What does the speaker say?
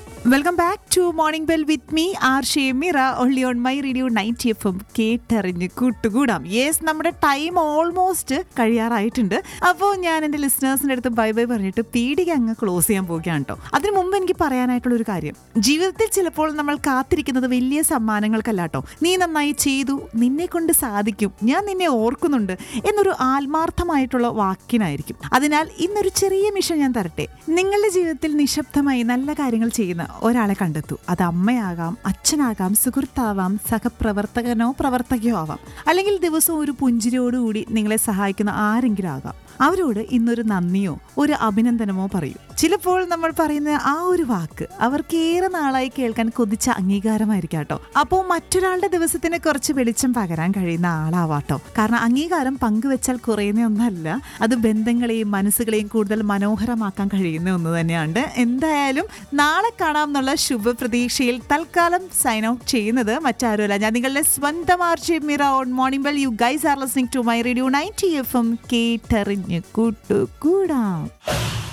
welcome back to morning bell with me R Shemira only on my radio night F M കേട്ടറിഞ്ഞ് കൂട്ടുകൂടാം yes നമ്മുടെ time almost കഴിയാറായിട്ടുണ്ട് അപ്പോൾ ഞാൻ എൻ്റെ ലിസണേഴ്സിൻ്റെ അടുത്ത് ബൈ ബൈ പറഞ്ഞിട്ട് പീടിക അങ്ങ് ക്ലോസ് ചെയ്യാൻ പോവുകയാണ് കേട്ടോ അതിനു മുമ്പ് എനിക്ക് പറയാനായിട്ടുള്ള ഒരു കാര്യം ജീവിതത്തിൽ ചിലപ്പോൾ നമ്മൾ കാത്തിരിക്കുന്നത് വലിയ സമ്മാനങ്ങൾക്കല്ല കേട്ടോ നീ നന്നായി ചെയ്തു നിന്നെ കൊണ്ട് സാധിക്കും ഞാൻ നിന്നെ ഓർക്കുന്നുണ്ട് എന്നൊരു ആത്മാർത്ഥമായിട്ടുള്ള വാക്കിനായിരിക്കും അതിനാൽ ഇന്നൊരു ചെറിയ മിഷൻ ഞാൻ തരട്ടെ നിങ്ങളുടെ ജീവിതത്തിൽ നിശബ്ദമായി നല്ല കാര്യങ്ങൾ ചെയ്യുന്ന ഒരാളെ കണ്ടെത്തൂ അത് അമ്മയാകാം അച്ഛനാകാം സുഹൃത്താവാം സഹപ്രവർത്തകനോ പ്രവർത്തകയോ ആവാം അല്ലെങ്കിൽ ദിവസവും ഒരു പുഞ്ചിരിയോടുകൂടി നിങ്ങളെ സഹായിക്കുന്ന ആരെങ്കിലും ആകാം അവരോട് ഇന്നൊരു നന്ദിയോ ഒരു അഭിനന്ദനമോ പറയൂ ചിലപ്പോൾ നമ്മൾ പറയുന്ന ആ ഒരു വാക്ക് അവർക്ക് ഏറെ നാളായി കേൾക്കാൻ കൊതിച്ച അംഗീകാരമായിരിക്കാം കേട്ടോ അപ്പോൾ മറ്റൊരാളുടെ ദിവസത്തിന് കുറച്ച് വെളിച്ചം പകരാൻ കഴിയുന്ന ആളാവാട്ടോ കാരണം അംഗീകാരം പങ്കുവെച്ചാൽ കുറയുന്ന ഒന്നല്ല അത് ബന്ധങ്ങളെയും മനസ്സുകളെയും കൂടുതൽ മനോഹരമാക്കാൻ കഴിയുന്ന ഒന്ന് തന്നെയാണ് എന്തായാലും നാളെ കാണാം എന്നുള്ള ശുഭപ്രതീക്ഷയിൽ തൽക്കാലം സൈൻ ഔട്ട് ചെയ്യുന്നത് മറ്റാരുമല്ല ഞാൻ നിങ്ങളുടെ സ്വന്തം RJ Mira on morning bell you guys are listening to my radio ninety F M കേട്ടറിഞ്ഞ് കൂട്ടുകൂടാം